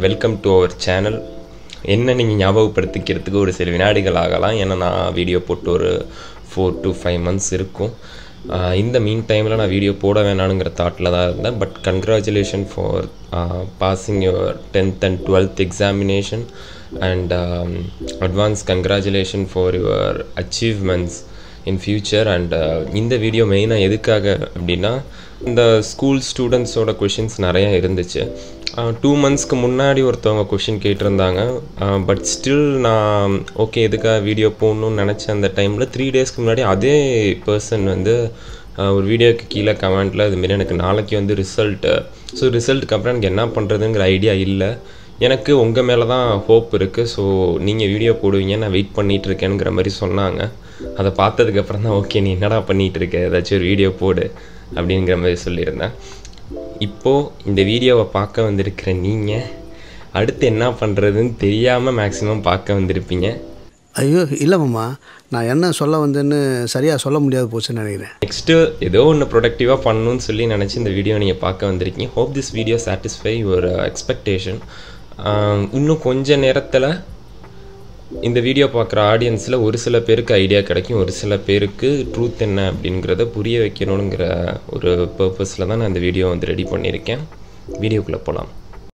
welcome to our channel என்ன நீங்கள் ஞாபகப்படுத்திக்கிறதுக்கு ஒரு சில வினாடிகள் ஆகலாம் ஏன்னா நான் வீடியோ போட்டு ஒரு ஃபோர் டு ஃபைவ் மந்த்ஸ் இருக்கும் ஆஹ் இந்த மீன் டைமில் நான் வீடியோ போட வேணானுங்கிற தாட்டில் தான் இருந்தேன் but congratulation for passing your tenth and twelfth examination and advance congratulation for your achievements in future and இந்த வீடியோ மெயினாக எதுக்காக அப்படின்னா இந்த ஸ்கூல் ஸ்டூடெண்ட்ஸோட கொஷின்ஸ் நிறையா இருந்துச்சு டூ மந்த்ஸ்க்கு முன்னாடி ஒருத்தவங்க கொஷின் கேட்டிருந்தாங்க பட் ஸ்டில் நான் ஓகே எதுக்காக வீடியோ போடணும்னு நினச்ச அந்த டைமில் த்ரீ டேஸ்க்கு முன்னாடி அதே பர்சன் வந்து ஆஹ் ஒரு வீடியோக்கு கீழே கமெண்ட்டில் இதுமாரி எனக்கு நாளைக்கு வந்து ரிசல்ட்டு ஸோ ரிசல்ட்டுக்கு அப்புறம் எனக்கு என்ன பண்ணுறதுங்கிற ஐடியா இல்லை எனக்கு உங்கள் மேலே தான் ஹோப் இருக்குது ஸோ நீங்கள் வீடியோ போடுவீங்க நான் வெயிட் பண்ணிகிட்டு இருக்கேனுங்கிற மாதிரி சொன்னாங்க அதை பார்த்ததுக்கப்புறம் தான் ஓகே நீ என்னடா பண்ணிகிட்டு இருக்க ஏதாச்சும் ஒரு வீடியோ போடு அப்படிங்கிற மாதிரி சொல்லியிருந்தேன் இப்போது இந்த வீடியோவை பார்க்க வந்திருக்கிற நீங்கள் அடுத்து என்ன பண்ணுறதுன்னு தெரியாமல் மேக்ஸிமம் பார்க்க வந்திருப்பீங்க ஐயோ இல்லை மாமா நான் என்ன சொல்ல வந்தேன்னு சரியாக சொல்ல முடியாது போச்சுன்னு நினைக்கிறேன் நெக்ஸ்ட்டு ஏதோ ஒன்று ப்ரொடக்டிவாக பண்ணணும்னு சொல்லி நினச்சி இந்த வீடியோ நீங்கள் பார்க்க வந்திருக்கீங்க hope this video satisfy your expectation இன்னும் கொஞ்ச நேரத்தில் இந்த வீடியோ பார்க்குற ஆடியன்ஸில் ஒரு சில பேருக்கு ஐடியா கிடைக்கும் ஒரு சில பேருக்கு ட்ரூத் என்ன அப்படிங்கிறத புரிய வைக்கணுங்கிற ஒரு பர்பஸில் தான் நான் இந்த வீடியோ வந்து ரெடி பண்ணியிருக்கேன் வீடியோக்குள்ளே போகலாம்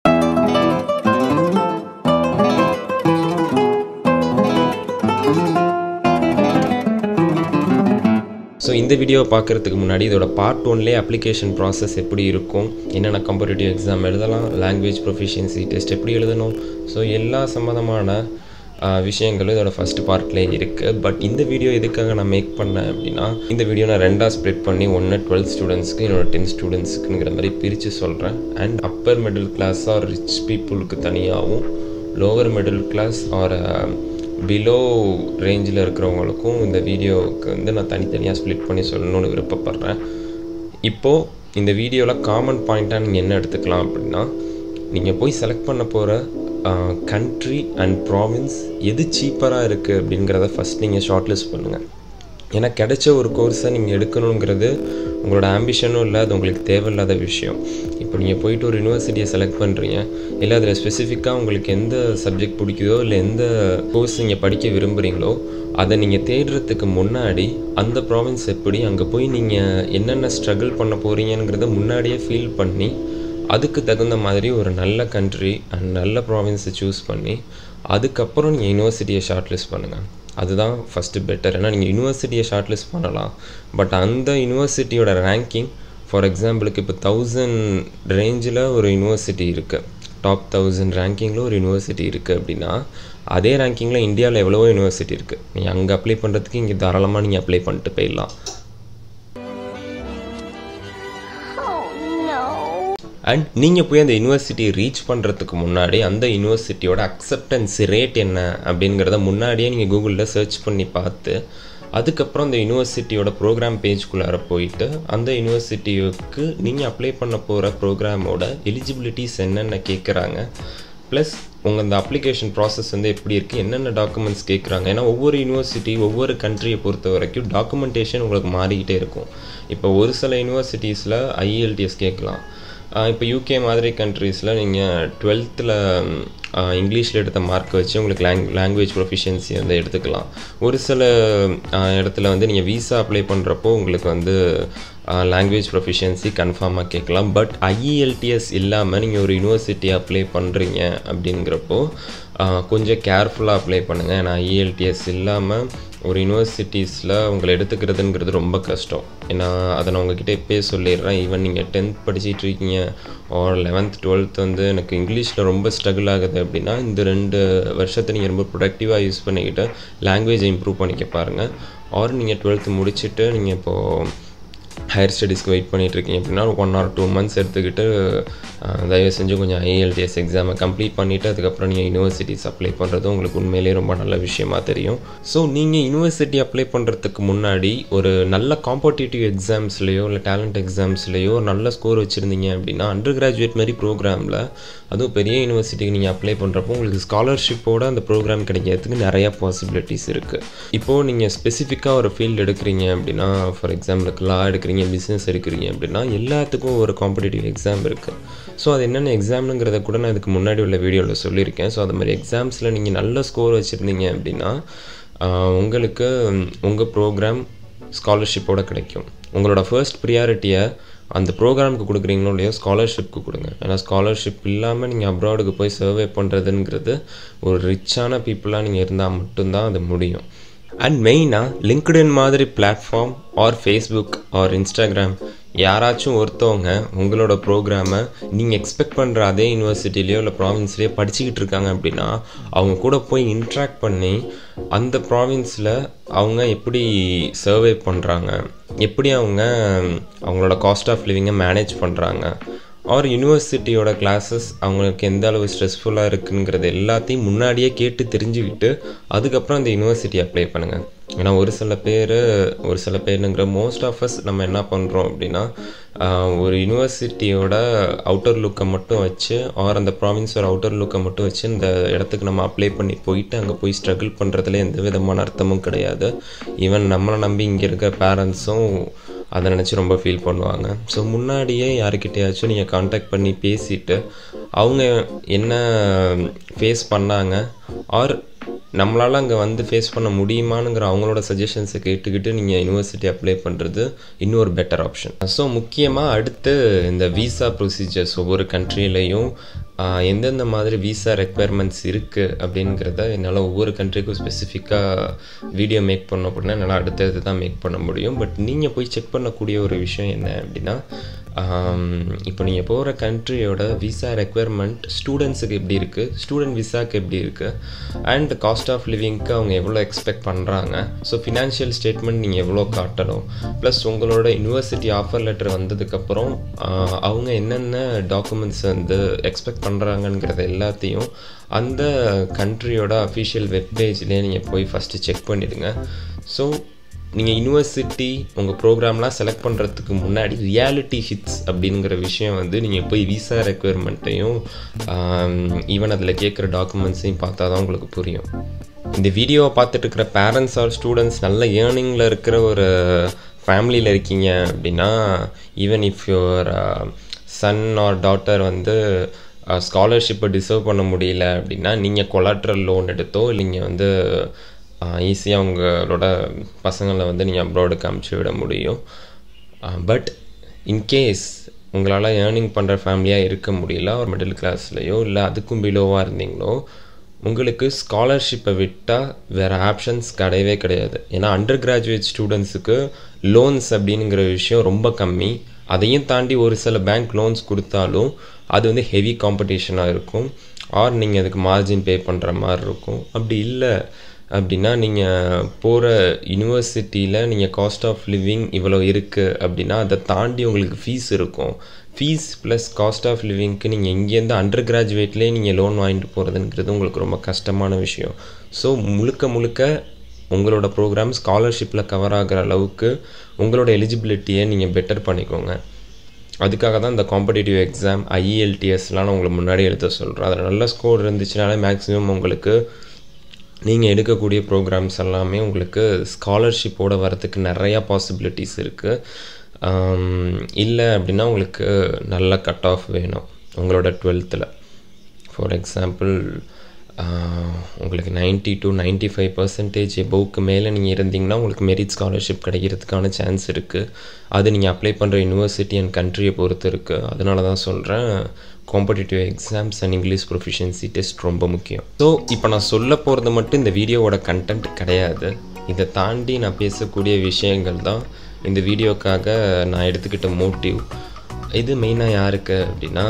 ஸோ இந்த வீடியோவை பார்க்குறதுக்கு முன்னாடி இதோட பார்ட் ஒன்லேயே அப்ளிகேஷன் ப்ராசஸ் எப்படி இருக்கும் என்னென்ன காம்படிட்டிவ் எக்ஸாம் எழுதலாம் லாங்குவேஜ் ப்ரொஃபிஷியன்சி டெஸ்ட் எப்படி எழுதணும் ஸோ எல்லா சம்மந்தமான ஆஹ், விஷயங்களும் இதோட ஃபஸ்ட் பார்ட்லேயே இருக்குது பட் இந்த வீடியோ எதுக்காக நான் மேக் பண்ணேன் அப்படின்னா இந்த வீடியோ நான் ரெண்டாக ஸ்ப்ளிட் பண்ணி ஒன்று டுவெல்த் ஸ்டூடெண்ட்ஸ்க்கு என்னோட டென்த் ஸ்டூடெண்ட்ஸுக்குங்கிற மாதிரி பிரித்து சொல்கிறேன் and upper middle class or rich பீப்புளுக்கு தனியாகவும் lower middle class or below ரேஞ்சில் இருக்கிறவங்களுக்கும் இந்த வீடியோவுக்கு வந்து நான் தனித்தனியாக ஸ்ப்ளிட் பண்ணி சொல்லணும்னு விருப்பப்படுறேன் இப்போது இந்த வீடியோவில் காமன் பாயிண்ட்டாக நீங்கள் என்ன எடுத்துக்கலாம் அப்படின்னா நீங்கள் போய் செலக்ட் பண்ண போகிற கண்ட்ரி அண்ட் ப்ராவின்ஸ் எது சீப்பராக இருக்குது அப்படிங்கிறத ஃபஸ்ட் நீங்கள் ஷார்ட் லிஸ்ட் பண்ணுங்கள் ஏன்னா கிடைச்ச ஒரு கோர்ஸை நீங்கள் எடுக்கணுங்கிறது உங்களோட ஆம்பிஷனும் இல்லை அது உங்களுக்கு தேவையில்லாத விஷயம் இப்போ நீங்கள் போயிட்டு ஒரு யூனிவர்சிட்டியை செலக்ட் பண்ணுறீங்க இல்லை அதில் ஸ்பெசிஃபிக்காக உங்களுக்கு எந்த சப்ஜெக்ட் பிடிக்குதோ இல்லை எந்த கோர்ஸ் நீங்கள் படிக்க விரும்புகிறீங்களோ அதை நீங்கள் தேடுறதுக்கு முன்னாடி அந்த ப்ராவின்ஸ் எப்படி அங்கே போய் நீங்கள் என்னென்ன ஸ்ட்ரகிள் பண்ண போகிறீங்கிறத முன்னாடியே ஃபீல் பண்ணி அதுக்கு தகுந்த மாதிரி ஒரு நல்ல கண்ட்ரி அண்ட் நல்ல ப்ராவின்ஸை சூஸ் பண்ணி அதுக்கப்புறம் நீங்கள் யூனிவர்சிட்டியை ஷார்ட் லிஸ்ட் பண்ணுங்கள் அதுதான் ஃபஸ்ட்டு பெட்டர் ஏன்னா நீங்கள் யூனிவர்சிட்டியை ஷார்ட் லிஸ்ட் பண்ணலாம் பட் அந்த யூனிவர்சிட்டியோட ரேங்கிங் ஃபார் எக்ஸாம்பிளுக்கு இப்போ தௌசண்ட் ரேஞ்சில் ஒரு யூனிவர்சிட்டி இருக்குது டாப் தௌசண்ட் ரேங்கிங்கில் ஒரு யூனிவர்சிட்டி இருக்குது அப்படின்னா அதே ரேங்கிங்கில் இந்தியாவில் எவ்வளவோ யூனிவர்சிட்டி இருக்குது நீங்கள் அங்கே அப்ளை பண்ணுறதுக்கு இங்கே தாராளமாக நீங்கள் அப்ளை பண்ணிட்டு போயிடலாம் அண்ட் நீங்கள் போய் அந்த யூனிவர்சிட்டியை ரீச் பண்ணுறதுக்கு முன்னாடி அந்த யூனிவர்சிட்டியோட அக்செப்டன்ஸ் ரேட் என்ன அப்படிங்கிறத முன்னாடியே நீங்கள் கூகுளில் சர்ச் பண்ணி பார்த்து அதுக்கப்புறம் அந்த யூனிவர்சிட்டியோட ப்ரோக்ராம் பேஜ்குள்ளார போயிட்டு அந்த யூனிவர்சிட்டிக்கு நீங்கள் அப்ளை பண்ண போகிற ப்ரோக்ராமோட எலிஜிபிலிட்டிஸ் என்னென்ன கேட்குறாங்க ப்ளஸ் உங்கள் அந்த அப்ளிகேஷன் ப்ராசஸ் வந்து எப்படி இருக்குது என்னென்ன டாக்குமெண்ட்ஸ் கேட்குறாங்க ஏன்னா ஒவ்வொரு யூனிவர்சிட்டி ஒவ்வொரு கண்ட்ரியை பொறுத்த வரைக்கும் டாக்குமெண்டேஷன் உங்களுக்கு மாறிக்கிட்டே இருக்கும் இப்போ ஒரு சில யூனிவர்சிட்டிஸில் ஐஎல்டிஎஸ் கேட்கலாம் இப்போ யூகே மாதிரி கண்ட்ரீஸில் நீங்கள் டுவெல்த்தில் இங்கிலீஷில் எடுத்த மார்க் வச்சு உங்களுக்கு லாங் லாங்குவேஜ் ப்ரொஃபிஷியன்சி வந்து எடுத்துக்கலாம் ஒரு சில ஆஹ், இடத்துல வந்து நீங்கள் விசா அப்ளை பண்ணுறப்போ உங்களுக்கு வந்து லாங்குவேஜ் ப்ரொஃபிஷியன்சி கன்ஃபார்மாக கேட்கலாம் பட் ஐஇஎல்டிஎஸ் இல்லாமல் நீங்கள் ஒரு யூனிவர்சிட்டி அப்ளை பண்ணுறீங்க அப்படிங்கிறப்போ ஆஹ், கொஞ்சம் கேர்ஃபுல்லாக அப்ளை பண்ணுங்கள் ஏன்னா ஐஇஎல்டிஎஸ் இல்லாமல் ஒரு யூனிவர்சிட்டிஸில் உங்களை எடுத்துக்கிறதுங்கிறது ரொம்ப கஷ்டம் ஏன்னா அதை நான் உங்ககிட்ட இப்போயே சொல்லிடுறேன் ஈவன் நீங்கள் டென்த் படிச்சிட்டு இருக்கீங்க ஆர் லெவன்த் டுவெல்த் வந்து எனக்கு இங்கிலீஷில் ரொம்ப ஸ்ட்ரகிள் ஆகுது அப்படின்னா இந்த ரெண்டு வருஷத்தை நீங்கள் ரொம்ப ப்ரொடக்டிவாக யூஸ் பண்ணிக்கிட்டு லாங்குவேஜை இம்ப்ரூவ் பண்ணிக்க பாருங்கள் ஆர் நீங்கள் டுவெல்த்து முடிச்சுட்டு நீங்கள் இப்போது ஹையர் ஸ்டடீஸ்க்கு வெயிட் பண்ணிட்டு இருக்கீங்க அப்படின்னா ஒன் ஆர் டூ மந்த்ஸ் எடுத்துக்கிட்டு அஹ், தயவு செஞ்சு கொஞ்சம் ஐஎல்டிஎஸ் எக்ஸாமை கம்ப்ளீட் பண்ணிவிட்டு அதுக்கப்புறம் நீங்கள் யூனிவர்சிட்டிஸ் அப்ளை பண்ணுறது உங்களுக்கு உண்மையிலேயே ரொம்ப நல்ல விஷயமா தெரியும் ஸோ நீங்கள் யூனிவர்சிட்டி அப்ளை பண்ணுறதுக்கு முன்னாடி ஒரு நல்ல காம்படிட்டிவ் எக்ஸாம்ஸ்லேயோ இல்லை டேலண்ட் எக்ஸாம்ஸ்லேயோ ஒரு நல்ல ஸ்கோர் வச்சுருந்தீங்க அப்படின்னா அண்டர் கிராஜுவேட் மாதிரி ப்ரோக்ராமில் அதுவும் பெரிய யூனிவர்சிட்டிக்கு நீங்கள் அப்ளை பண்ணுறப்போ உங்களுக்கு ஸ்காலர்ஷிப்போட அந்த ப்ரோக்ராம் கிடைக்கிறதுக்கு நிறையா பாசிபிலிட்டிஸ் இருக்குது இப்போது நீங்கள் ஸ்பெசிஃபிக்காக ஒரு ஃபீல்டு எடுக்கிறீங்க அப்படின்னா ஃபார் எக்ஸாம்பிளுக்கு லா எடுக்கிறீங்க எடுக்கிறீங்க பிஸ்னஸ் எடுக்கிறீங்க அப்படின்னா எல்லாத்துக்கும் ஒரு காம்படிட்டிவ் எக்ஸாம் இருக்குது ஸோ அது என்னென்ன எக்ஸாம்னுங்கிறத கூட நான் இதுக்கு முன்னாடி உள்ள வீடியோவில் சொல்லியிருக்கேன் ஸோ அது மாதிரி எக்ஸாம்ஸில் நீங்கள் நல்ல ஸ்கோர் வச்சுருந்தீங்க அப்படின்னா ஆஹ், உங்களுக்கு உங்கள் ப்ரோக்ராம் ஸ்காலர்ஷிப்போட கிடைக்கும் உங்களோட ஃபர்ஸ்ட் ப்ரியாரிட்டியை அந்த ப்ரோக்ராமுக்கு கொடுக்குறீங்களோ இல்லையோ ஸ்காலர்ஷிப்க்கு கொடுங்க ஏன்னா ஸ்காலர்ஷிப் இல்லாமல் நீங்கள் அப்ராடுக்கு போய் சர்வே பண்ணுறதுங்கிறது ஒரு ரிச்சான பீப்புளாக நீங்கள் இருந்தால் மட்டும்தான் அது முடியும் அண்ட் மெயினாக லிங்க்டின் மாதிரி platform or Facebook or Instagram யாராச்சும் ஒருத்தவங்க உங்களோட ப்ரோக்ராமை நீங்கள் எக்ஸ்பெக்ட் பண்ணுற அதே யூனிவர்சிட்டிலையோ இல்லை ப்ராவின்ஸ்லேயோ படிச்சுக்கிட்டு இருக்காங்க அப்படின்னா அவங்க கூட போய் இன்ட்ராக்ட் பண்ணி அந்த ப்ராவின்ஸில் அவங்க எப்படி சர்வே பண்ணுறாங்க எப்படி அவங்க அவங்களோட காஸ்ட் ஆஃப் லிவிங்கை மேனேஜ் பண்ணுறாங்க ஆர் யூனிவர்சிட்டியோட கிளாஸஸ் அவங்களுக்கு எந்த அளவு ஸ்ட்ரெஸ்ஃபுல்லாக இருக்குங்கிறது எல்லாத்தையும் முன்னாடியே கேட்டு தெரிஞ்சுக்கிட்டு அதுக்கப்புறம் அந்த யூனிவர்சிட்டி அப்ளை பண்ணுங்கள் ஏன்னா ஒரு சில பேர் ஒரு சில பேருங்கிற மோஸ்ட் ஆஃப் அஸ் நம்ம என்ன பண்ணுறோம் அப்படின்னா ஆஹ், ஒரு யூனிவர்சிட்டியோட அவுட்டர் லுக்கை மட்டும் வச்சு ஆர் அந்த ப்ராவின்ஸோட அவுட்டர் லுக்கை மட்டும் வச்சு இந்த இடத்துக்கு நம்ம அப்ளை பண்ணி போயிட்டு அங்கே போய் ஸ்ட்ரகிள் பண்ணுறதுல எந்த விதமான அர்த்தமும் கிடையாது ஈவன் நம்மளை நம்பி இங்கே இருக்க பேரண்ட்ஸும் அதை நினச்சி ரொம்ப ஃபீல் பண்ணுவாங்க ஸோ முன்னாடியே யாருக்கிட்டையாச்சும் நீங்கள் காண்டாக்ட் பண்ணி பேசிட்டு அவங்க என்ன ஃபேஸ் பண்ணாங்க ஆர் நம்மளால் அங்கே வந்து ஃபேஸ் பண்ண முடியுமானுங்கிற அவங்களோட சஜஷன்ஸை கேட்டுக்கிட்டு நீங்கள் யூனிவர்சிட்டி அப்ளை பண்ணுறது இன்னொரு பெட்டர் ஆப்ஷன் ஸோ முக்கியமாக அடுத்து இந்த விசா ப்ரொசீஜர்ஸ் ஒவ்வொரு கண்ட்ரிலையும் எந்தெந்த மாதிரி விசா ரெக்குயர்மெண்ட்ஸ் இருக்குது அப்படிங்கிறத என்னால் ஒவ்வொரு கண்ட்ரிக்கும் ஸ்பெசிஃபிக்காக வீடியோ மேக் பண்ணோம் அப்படின்னா என்னால் அடுத்தது தான் மேக் பண்ண முடியும் பட் நீங்கள் போய் செக் பண்ணக்கூடிய ஒரு விஷயம் என்ன அப்படின்னா இப்போ நீங்கள் போகிற கண்ட்ரியோட விசா ரெக்குயர்மெண்ட் ஸ்டூடெண்ட்ஸுக்கு எப்படி இருக்குது ஸ்டூடெண்ட் விசாக்கு எப்படி இருக்குது அண்ட் காஸ்ட் ஆஃப் லிவிங்க்கு அவங்க எவ்வளோ எக்ஸ்பெக்ட் பண்ணுறாங்க ஸோ ஃபினான்ஷியல் ஸ்டேட்மெண்ட் நீங்கள் எவ்வளோ காட்டணும் ப்ளஸ் உங்களோட யூனிவர்சிட்டி ஆஃபர் லெட்டர் வந்ததுக்கப்புறம் ஆஹ், அவங்க என்னென்ன டாக்குமெண்ட்ஸ் வந்து எக்ஸ்பெக்ட் பண்ணுறாங்கங்கிறத எல்லாத்தையும் அந்த கண்ட்ரியோட அஃபிஷியல் வெப்பேஜ்லேயே நீங்கள் போய் ஃபஸ்ட்டு செக் பண்ணிடுங்க ஸோ நீங்கள் யூனிவர்சிட்டி உங்கள் ப்ரோக்ராம்லாம் செலக்ட் பண்ணுறதுக்கு முன்னாடி ரியாலிட்டி ஹிட்ஸ் அப்படிங்கிற விஷயம் வந்து நீங்கள் போய் விசா ரெக்குயர்மெண்ட்டையும் ஈவன் அதில் கேட்குற டாக்குமெண்ட்ஸையும் பார்த்தா தான் உங்களுக்கு புரியும் இந்த வீடியோவை பார்த்துட்டு இருக்கிற பேரண்ட்ஸ் ஆர் ஸ்டூடெண்ட்ஸ் நல்ல ஏர்னிங்கில் இருக்கிற ஒரு ஃபேமிலியில் இருக்கீங்க அப்படின்னா even if your son or daughter வந்து ஸ்காலர்ஷிப்பை டிசர்வ் பண்ண முடியல அப்படின்னா நீங்கள் கொலாட்ரல் லோன் எடுத்தோ இல்லைங்க வந்து ஈஸியாக உங்களோட பசங்களை வந்து நீங்கள் அப்ராடுக்கு அமுச்சு விட முடியும் பட் இன்கேஸ் உங்களால் ஏர்னிங் பண்ணுற ஃபேமிலியாக இருக்க முடியல ஒரு மிடில் கிளாஸ்லையோ இல்லை அதுக்கும் பிலோவாக இருந்தீங்களோ உங்களுக்கு ஸ்காலர்ஷிப்பை விட்டால் வேறு ஆப்ஷன்ஸ் கிடையவே கிடையாது ஏன்னா அண்டர் கிராஜுவேட் ஸ்டூடெண்ட்ஸுக்கு லோன்ஸ் அப்படிங்கிற விஷயம் ரொம்ப கம்மி அதையும் தாண்டி ஒரு சில பேங்க் லோன்ஸ் கொடுத்தாலும் அது வந்து ஹெவி காம்படிஷனாக இருக்கும் ஆர் நீங்கள் அதுக்கு மார்ஜின் பே பண்ணுற மாதிரி இருக்கும் அப்படி இல்லை அப்படின்னா நீங்கள் போகிற யூனிவர்சிட்டியில் நீங்கள் காஸ்ட் ஆஃப் லிவிங் இவ்வளோ இருக்குது அப்படின்னா அதை தாண்டி உங்களுக்கு ஃபீஸ் இருக்கும் ஃபீஸ் ப்ளஸ் காஸ்ட் ஆஃப் லிவிங்க்கு நீங்கள் இங்கேருந்து அண்டர் கிராஜுவேட்லேயே நீங்கள் லோன் வாங்கிட்டு போகிறதுங்கிறது உங்களுக்கு ரொம்ப கஷ்டமான விஷயம் ஸோ முழுக்க முழுக்க உங்களோட ப்ரோக்ராம் ஸ்காலர்ஷிப்பில் கவர் ஆகிற அளவுக்கு உங்களோட எலிஜிபிலிட்டியை நீங்கள் பெட்டர் பண்ணிக்கோங்க அதுக்காக தான் இந்த காம்படிட்டிவ் எக்ஸாம் ஐஇஎல்டிஎஸ்லாம் நான் உங்களுக்கு முன்னாடி எடுத்து சொல்கிறேன் அதில் நல்ல ஸ்கோர் இருந்துச்சுனாலே மேக்ஸிமம் உங்களுக்கு நீங்கள் எடுக்கக்கூடிய ப்ரோக்ராம்ஸ் எல்லாமே உங்களுக்கு ஸ்காலர்ஷிப்போட வரதுக்கு நிறையா பாசிபிலிட்டிஸ் இருக்குது இல்லை அப்படின்னா உங்களுக்கு நல்ல கட் ஆஃப் வேணும் உங்களோட டுவெல்த்தில் ஃபார் எக்ஸாம்பிள் உங்களுக்கு ninety to ninety five percentage எபோவுக்கு மேலே நீங்கள் இருந்தீங்கன்னா உங்களுக்கு மெரிட் ஸ்காலர்ஷிப் கிடைக்கிறதுக்கான சான்ஸ் இருக்குது அது நீங்கள் அப்ளை பண்ணுற யூனிவர்சிட்டி அண்ட் கண்ட்ரியை பொறுத்து இருக்குது அதனால தான் சொல்கிறேன் competitive exams and English proficiency test ரொம்ப முக்கியம் ஸோ இப்போ நான் சொல்ல போகிறது மட்டும் இந்த வீடியோவோட கண்டென்ட் கிடையாது இதை தாண்டி நான் பேசக்கூடிய விஷயங்கள் தான் இந்த வீடியோக்காக நான் எடுத்துக்கிட்ட மோட்டிவ் இது மெயினாக யாருக்கு அப்படின்னா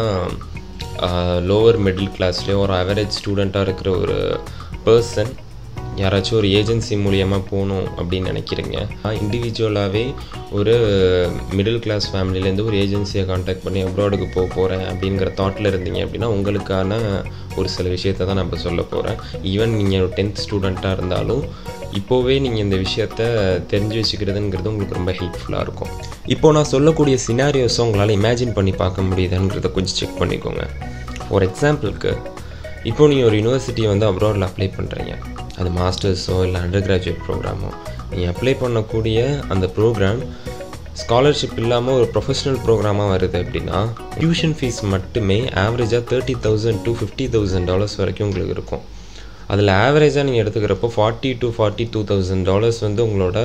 லோவர் மிடில் கிளாஸ்லேயோ ஒரு ஆவரேஜ் ஸ்டூடெண்ட்டாக இருக்கிற ஒரு பர்சன் யாராச்சும் ஒரு ஏஜென்சி மூலியமாக போகணும் அப்படின்னு நினைக்கிறீங்க இண்டிவிஜுவலாகவே ஒரு மிடில் கிளாஸ் ஃபேமிலிலேருந்து ஒரு ஏஜென்சியை காண்டாக்ட் பண்ணி அப்ராடுக்கு போக போகிறேன் அப்படிங்கிற தாட்டில் இருந்தீங்க அப்படின்னா உங்களுக்கான ஒரு சில விஷயத்தை தான் நான் இப்போ சொல்ல போகிறேன் ஈவன் நீங்கள் டென்த் ஸ்டூடெண்ட்டாக இருந்தாலும் இப்போவே நீங்கள் இந்த விஷயத்த தெரிஞ்சு வச்சுக்கிறதுங்கிறது உங்களுக்கு ரொம்ப ஹெல்ப்ஃபுல்லாக இருக்கும் இப்போ நான் சொல்லக்கூடிய சினாரியோஸை உங்களால் இமேஜின் பண்ணி பார்க்க முடியுதுங்கிறத கொஞ்சம் செக் பண்ணிக்கோங்க ஃபார் எக்ஸாம்பிளுக்கு இப்போ நீங்கள் ஒரு யூனிவர்சிட்டியை வந்து அப்ராடில் அப்ளை பண்ணுறீங்க அது மாஸ்டர்ஸோ இல்லை அண்டர் கிராஜுவேட் ப்ரோக்ராமோ நீங்கள் அப்ளை பண்ணக்கூடிய அந்த ப்ரோக்ராம் ஸ்காலர்ஷிப் இல்லாமல் ஒரு ப்ரொஃபஷனல் ப்ரோக்ராமாக வருது அப்படின்னா டியூஷன் ஃபீஸ் மட்டுமே ஆவரேஜாக thirty thousand to fifty thousand dollars வரைக்கும் உங்களுக்கு இருக்கும் அதில் ஆவரேஜாக நீங்கள் எடுத்துக்கிறப்போ forty to forty two thousand dollars வந்து உங்களோட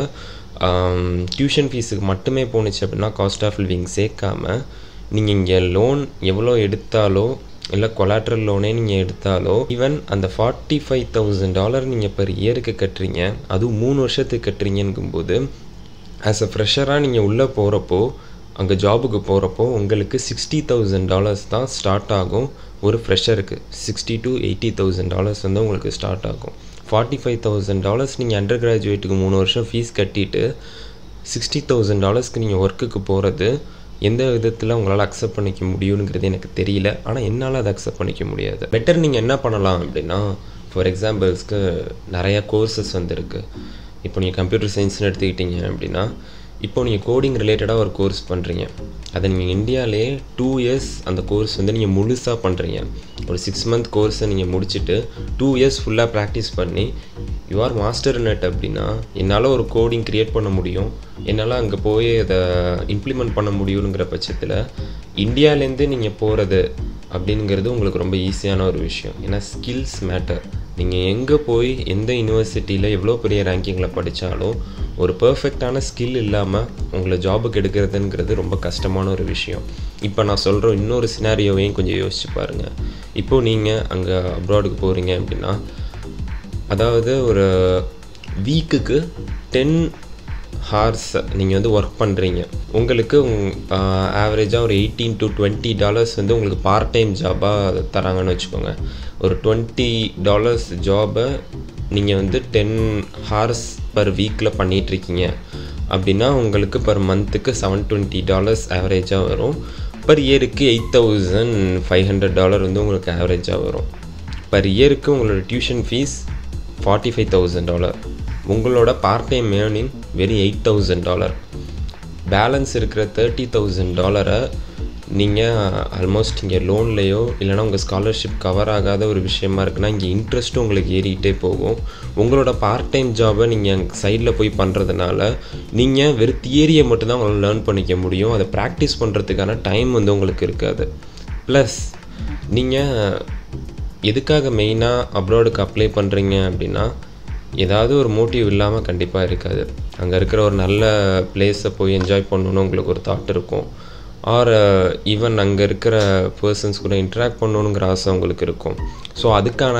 டியூஷன் ஃபீஸுக்கு மட்டுமே போணுச்சு அப்படின்னா காஸ்ட் ஆஃப் லிவிங் சேர்க்காம நீங்கள் இங்கே லோன் எவ்வளோ எடுத்தாலோ இல்லை கொலாட்ரல் லோனே நீங்கள் எடுத்தாலோ ஈவன் அந்த ஃபார்ட்டி ஃபைவ் தௌசண்ட் டாலர் நீங்கள் பர் இயருக்கு கட்டுறீங்க அதுவும் மூணு வருஷத்துக்கு கட்டுறீங்கங்கும்போது ஆஸ் அ ஃப்ரெஷராக நீங்கள் உள்ளே போகிறப்போ அங்கே ஜாபுக்கு போகிறப்போ உங்களுக்கு சிக்ஸ்டி தௌசண்ட் டாலர்ஸ் தான் ஸ்டார்ட் ஆகும் ஒரு ஃப்ரெஷருக்கு sixty to eighty thousand dollars வந்து உங்களுக்கு ஸ்டார்ட் ஆகும் ஃபார்ட்டி ஃபைவ் தௌசண்ட் டாலர்ஸ் நீங்கள் அண்டர் கிராஜுவேட்டுக்கு மூணு வருஷம் ஃபீஸ் கட்டிட்டு சிக்ஸ்டி தௌசண்ட் டாலர்ஸ்க்கு நீங்கள் ஒர்க்குக்கு போகிறது எந்த விதத்தில் உங்களால் அக்செப்ட் பண்ணிக்க முடியுங்கிறது எனக்கு தெரியல ஆனால் என்னால் அதை அக்செப்ட் பண்ணிக்க முடியாது பெட்டர் நீங்கள் என்ன பண்ணலாம் அப்படின்னா ஃபார் எக்ஸாம்பிள்ஸ்க்கு நிறையா கோர்சஸ் வந்துருக்கு இப்போ நீங்கள் கம்ப்யூட்டர் சயின்ஸ்னு எடுத்துக்கிட்டீங்க அப்படின்னா இப்போ நீங்கள் கோடிங் ரிலேட்டடாக ஒரு கோர்ஸ் பண்ணுறீங்க அதை நீங்கள் இந்தியாவிலே டூ இயர்ஸ் அந்த கோர்ஸ் வந்து நீங்கள் முழுசாக பண்ணுறீங்க ஒரு சிக்ஸ் மந்த் கோர்ஸை நீங்கள் முடிச்சுட்டு டூ இயர்ஸ் ஃபுல்லாக ப்ராக்டிஸ் பண்ணி யூ ஆர் மாஸ்டர் நெட் அப்படின்னா என்னால் ஒரு கோடிங் க்ரியேட் பண்ண முடியும் என்னால் அங்கே போய் அதை இம்ப்ளிமெண்ட் பண்ண முடியுங்கிற பட்சத்தில் இந்தியாவிலேருந்து நீங்கள் போகிறது அப்படிங்கிறது உங்களுக்கு ரொம்ப ஈஸியான ஒரு விஷயம் ஏன்னா ஸ்கில்ஸ் மேட்டர் நீங்கள் எங்கே போய் எந்த யூனிவர்சிட்டியில் எவ்வளோ பெரிய ரேங்கிங்கில் படித்தாலும் ஒரு பர்ஃபெக்டான ஸ்கில் இல்லாமல் உங்களை ஜாபுக்கு எடுக்கிறதுங்கிறது ரொம்ப கஷ்டமான ஒரு விஷயம் இப்போ நான் சொல்கிற இன்னொரு சினாரியோவையும் கொஞ்சம் யோசிச்சு பாருங்கள் இப்போது நீங்கள் அங்கே அப்ராடுக்கு போகிறீங்க அப்படின்னா அதாவது ஒரு வீக்குக்கு டென் ஹார்ஸ் நீங்கள் வந்து ஒர்க் பண்ணுறீங்க உங்களுக்கு ஆவரேஜாக ஒரு எயிட்டீன் டு டுவெண்ட்டி டாலர்ஸ் வந்து உங்களுக்கு பார்ட் டைம் ஜாபாக தராங்கன்னு வச்சுக்கோங்க ஒரு டுவெண்ட்டி டாலர்ஸ் ஜாபை நீங்கள் வந்து டென் ஹார்ஸ் பர் வீக்கில் பண்ணிகிட்ருக்கீங்க அப்படின்னா உங்களுக்கு பர் மந்த்துக்கு செவன் டுவெண்ட்டி டாலர்ஸ் ஆவரேஜாக வரும் பர் இயருக்கு eight thousand five hundred dollar வந்து உங்களுக்கு ஆவரேஜாக வரும் பர் இயருக்கு உங்களோட tuition fees forty five thousand dollar உங்களோட பார்ட் டைம் ஏர்னிங் வெறும் எயிட் தௌசண்ட் டாலர் பேலன்ஸ் இருக்கிற தேர்ட்டி தௌசண்ட் டாலரை நீங்கள் ஆல்மோஸ்ட் இங்கே லோன்லேயோ இல்லைனா உங்கள் ஸ்காலர்ஷிப் கவர் ஆகாத ஒரு விஷயமா இருக்குன்னா இங்கே இன்ட்ரெஸ்ட்டும் உங்களுக்கு ஏறிக்கிட்டே போகும் உங்களோட பார்ட் டைம் ஜாபை நீங்கள் சைடில் போய் பண்ணுறதுனால நீங்கள் வெறும் தியரியை மட்டும்தான் உங்களால் லேர்ன் பண்ணிக்க முடியும் அதை ப்ராக்டிஸ் பண்ணுறதுக்கான டைம் வந்து உங்களுக்கு இருக்காது ப்ளஸ் நீங்கள் எதுக்காக மெயினாக அப்ராடுக்கு அப்ளை பண்ணுறீங்க அப்படின்னா ஏதாவது ஒரு மோட்டிவ் இல்லாமல் கண்டிப்பாக இருக்காது அங்கே இருக்கிற ஒரு நல்ல பிளேஸை போய் என்ஜாய் பண்ணணுன்னு உங்களுக்கு ஒரு தாட் இருக்கும் ஆர் ஈவன் அங்கே இருக்கிற பர்சன்ஸ் கூட இன்ட்ராக்ட் பண்ணணுங்கிற ஆசை உங்களுக்கு இருக்கும் ஸோ அதுக்கான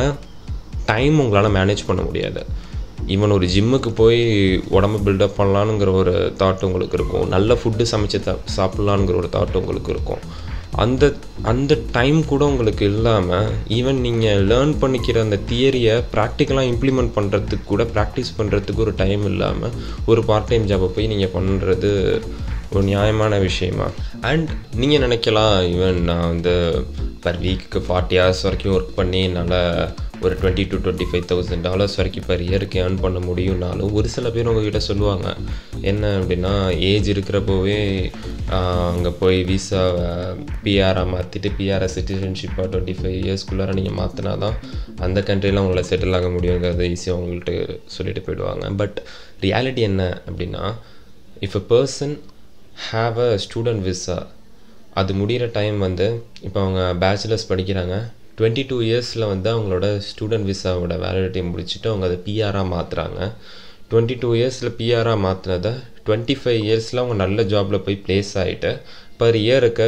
டைம் உங்களால் மேனேஜ் பண்ண முடியாது ஈவன் ஒரு ஜிம்முக்கு போய் உடம்பு பில்டப் பண்ணலானுங்கிற ஒரு தாட் உங்களுக்கு இருக்கும் நல்ல ஃபுட்டு சமைச்சு த சாப்பிட்லானுங்கிற ஒரு தாட் உங்களுக்கு இருக்கும் அந்த அந்த டைம் கூட உங்களுக்கு இல்லாமல் ஈவன் நீங்கள் லேர்ன் பண்ணிக்கிற அந்த தியரியை ப்ராக்டிக்கலாக இம்ப்ளிமெண்ட் பண்ணுறதுக்கு கூட ப்ராக்டிஸ் பண்ணுறதுக்கு ஒரு டைம் இல்லாமல் ஒரு பார்ட் டைம் ஜாபை போய் நீங்கள் பண்ணுறது ஒரு நியாயமான விஷயமா அண்ட் நீங்கள் நினைக்கலாம் ஈவன் நான் வந்து பர் வீக்குக்கு ஃபார்ட்டி ஹவர்ஸ் வரைக்கும் ஒர்க் பண்ணி என்னால் ஒரு twenty to twenty five thousand dollars வரைக்கும் பர் இயருக்கு ஏர்ன் பண்ண முடியும்னாலும் ஒரு சில பேர் உங்ககிட்ட சொல்லுவாங்க என்ன அப்படின்னா ஏஜ் இருக்கிறப்போவே அங்கே போய் விசா பிஆராக மாற்றிட்டு பிஆரை சிட்டிசன்ஷிப்பாக டுவெண்ட்டி ஃபைவ் இயர்ஸ்க்குள்ளார நீங்கள் மாற்றினா தான் அந்த கண்ட்ரியில் உங்களை செட்டில் ஆக முடியுங்கிறத ஈஸியாக அவங்கள்ட்ட சொல்லிட்டு போயிடுவாங்க பட் ரியாலிட்டி என்ன அப்படின்னா if a person have a student visa அது முடிகிற டைம் வந்து இப்போ அவங்க பேச்சுலர்ஸ் படிக்கிறாங்க டுவெண்ட்டி டூ இயர்ஸில் வந்து அவங்களோட ஸ்டூடெண்ட் விசாவோட வேலிடிட்டி முடிச்சுட்டு அவங்க அதை பிஆராக மாற்றுறாங்க டுவெண்ட்டி டூ இயர்ஸில் பிஆராக மாற்றினதை டுவெண்ட்டி ஃபைவ் இயர்ஸில் அவங்க நல்ல ஜாபில் போய் ப்ளேஸ் ஆகிட்டு பர் இயருக்கு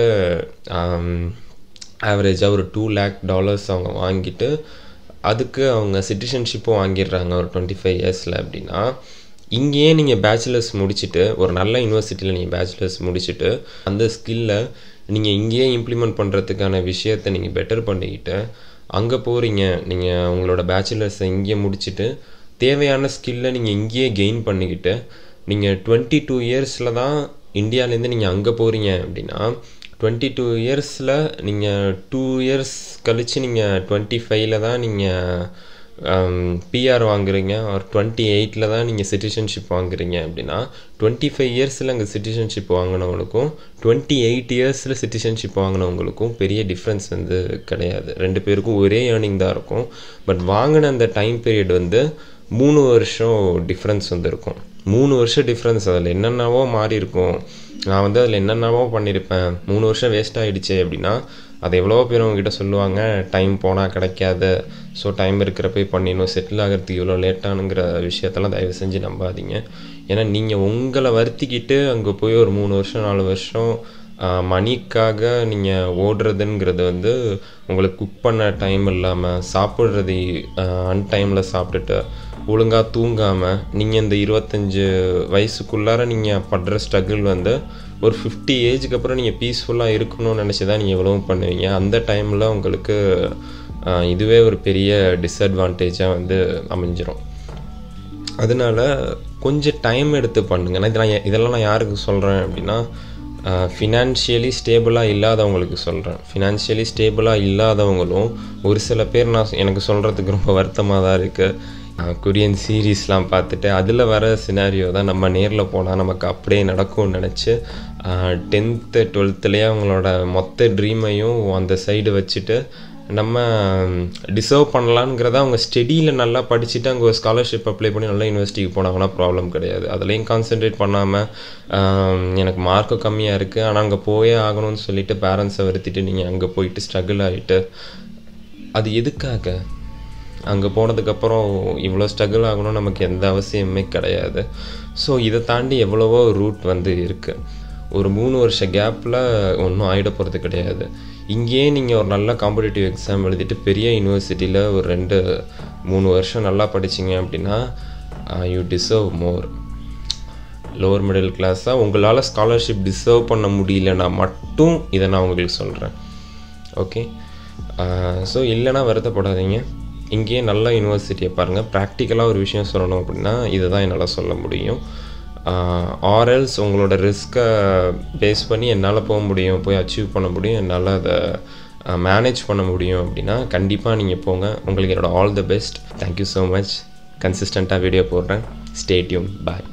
ஆவரேஜாக ஒரு டூ லேக் டாலர்ஸ் அவங்க வாங்கிட்டு அதுக்கு அவங்க சிட்டிசன்ஷிப்பும் வாங்கிடுறாங்க ஒரு டுவெண்ட்டி ஃபைவ் இயர்ஸில் அப்படின்னா இங்கேயே நீங்கள் பேச்சுலர்ஸ் முடிச்சுட்டு ஒரு நல்ல யூனிவர்சிட்டியில் நீங்கள் பேச்சுலர்ஸ் முடிச்சுட்டு அந்த ஸ்கில்லை நீங்கள் இங்கேயே இம்ப்ளிமெண்ட் பண்ணுறதுக்கான விஷயத்தை நீங்கள் பெட்டர் பண்ணிக்கிட்டு அங்கே போகிறீங்க நீங்கள் உங்களோட பேச்சுலர்ஸை இங்கேயே முடிச்சுட்டு தேவையான ஸ்கில்லை நீங்கள் இங்கேயே கெயின் பண்ணிக்கிட்டு நீங்கள் டுவெண்ட்டி டூ இயர்ஸில் தான் இந்தியாவிலேருந்து நீங்கள் அங்கே போகிறீங்க அப்படின்னா டுவெண்ட்டி டூ இயர்ஸில் நீங்கள் டூ இயர்ஸ் கழித்து நீங்கள் டுவெண்ட்டி ஃபைவ்ல தான் நீங்கள் பிஆர் வாங்குறீங்க ஒரு டுவெண்ட்டி எயிட்டில் தான் நீங்கள் சிட்டிசன்ஷிப் வாங்குறீங்க அப்படின்னா டுவெண்ட்டி ஃபைவ் இயர்ஸில் அங்கே சிட்டிசன்ஷிப் வாங்கினவங்களுக்கும் டுவெண்ட்டி எயிட் இயர்ஸில் சிட்டிசன்ஷிப் வாங்கினவங்களுக்கும் பெரிய டிஃப்ரென்ஸ் வந்து கிடையாது ரெண்டு பேருக்கும் ஒரே ஏர்னிங் தான் இருக்கும் பட் வாங்கின அந்த டைம் பீரியட் வந்து மூணு வருஷம் டிஃப்ரென்ஸ் வந்து இருக்கும் மூணு வருஷம் டிஃப்ரென்ஸ் அதில் என்னென்னவோ மாறி இருக்கும் நான் வந்து அதில் என்னென்னவோ பண்ணியிருப்பேன் மூணு வருஷம் வேஸ்ட் ஆகிடுச்சே அப்படின்னா அது எவ்வளோ பேர் உங்ககிட்ட சொல்லுவாங்க டைம் போனால் கிடைக்காது ஸோ டைம் இருக்கிறப்ப பண்ணிடணும் செட்டில் ஆகிறதுக்கு இவ்வளோ லேட்டானுங்கிற விஷயத்தெல்லாம் தயவு செஞ்சு நம்பாதீங்க ஏன்னா நீங்கள் உங்களை வருத்திக்கிட்டு அங்கே போய் ஒரு மூணு வருஷம் நாலு வருஷம் மணிக்காக நீங்கள் ஓடுறதுங்கிறது வந்து உங்களுக்கு குக் பண்ண டைம் இல்லாமல் சாப்பிட்றது அன்டைமில் சாப்பிட்டுட்டு ஒழுங்காக தூங்காமல் நீங்கள் இந்த இருபத்தஞ்சி வயசுக்குள்ளார நீங்கள் படுற ஸ்ட்ரகிள் வந்து ஒரு ஃபிஃப்டி ஏஜுக்கு அப்புறம் நீங்கள் பீஸ்ஃபுல்லாக இருக்கணும்னு நினச்சி தான் நீங்கள் எவ்வளவும் பண்ணுவீங்க அந்த டைமில் உங்களுக்கு இதுவே ஒரு பெரிய டிஸ்அட்வான்டேஜாக வந்து அமைஞ்சிரும் அதனால கொஞ்சம் டைம் எடுத்து பண்ணுங்க நான் இதெல்லாம் இதெல்லாம் நான் யாருக்கு சொல்கிறேன் அப்படின்னா ஃபினான்ஷியலி ஸ்டேபிளாக இல்லாதவங்களுக்கு சொல்கிறேன் ஃபினான்ஷியலி ஸ்டேபிளாக இல்லாதவங்களும் ஒரு சில பேர் நான் எனக்கு சொல்கிறதுக்கு ரொம்ப வருத்தமாக தான் இருக்குது கொரியன் சீரீஸ்லாம் பார்த்துட்டு அதில் வர சினாரியோ தான் நம்ம நேரில் போனால் நமக்கு அப்படியே நடக்கும்னு நினச்சி டென்த்து டுவெல்த்துலேயே அவங்களோட மொத்த ட்ரீமையும் அந்த சைடு வச்சுட்டு நம்ம டிசர்வ் பண்ணலாங்கிறத அவங்க ஸ்டடியில் நல்லா படிச்சுட்டு அங்கே ஒரு ஸ்காலர்ஷிப் அப்ளை பண்ணி நல்லா யூனிவர்சிட்டிக்கு போனாங்கன்னா ப்ராப்ளம் கிடையாது அதுலேயும் கான்சென்ட்ரேட் பண்ணாமல் எனக்கு மார்க்கு கம்மியாக இருக்குது ஆனால் அங்கே போயே ஆகணும்னு சொல்லிட்டு பேரண்ட்ஸை வருத்திட்டு நீங்கள் அங்கே போயிட்டு ஸ்ட்ரகிள் ஆகிட்டு அது எதுக்காக அங்கே போனதுக்கப்புறம் இவ்வளோ ஸ்ட்ரகிள் ஆகணும் நமக்கு எந்த அவசியமே கிடையாது ஸோ இதை தாண்டி எவ்வளவோ ரூட் வந்து இருக்குது ஒரு மூணு வருஷ கேப்பில் ஒன்றும் ஆகிட போகிறது கிடையாது இங்கேயே நீங்கள் ஒரு நல்ல காம்படிட்டிவ் எக்ஸாம் எழுதிட்டு பெரிய யூனிவர்சிட்டியில் ஒரு ரெண்டு மூணு வருஷம் நல்லா படிச்சிங்க அப்படின்னா you deserve more lower middle கிளாஸாக உங்களால் ஸ்காலர்ஷிப் டிசர்வ் பண்ண முடியலன்னா மட்டும் இதை நான் உங்களுக்கு சொல்கிறேன் ஓகே ஸோ இல்லைனா வருத்தப்படாதீங்க இங்கேயே நல்ல யூனிவர்சிட்டியை பாருங்கள் ப்ராக்டிக்கலாக ஒரு விஷயம் சொல்லணும் அப்படின்னா இதை தான் என்னால் சொல்ல முடியும் ஆர்எல்ஸ் உங்களோட ரிஸ்க்கை பேஸ் பண்ணி என்னால் போக முடியும் போய் அச்சீவ் பண்ண முடியும் என்னால் அதை மேனேஜ் பண்ண முடியும் அப்படின்னா கண்டிப்பாக நீங்கள் போங்க உங்களுக்கு என்னோடய all the best thank you so much கன்சிஸ்டண்ட்டாக வீடியோ போடுறேன் ஸ்டேட்யூம் பாய்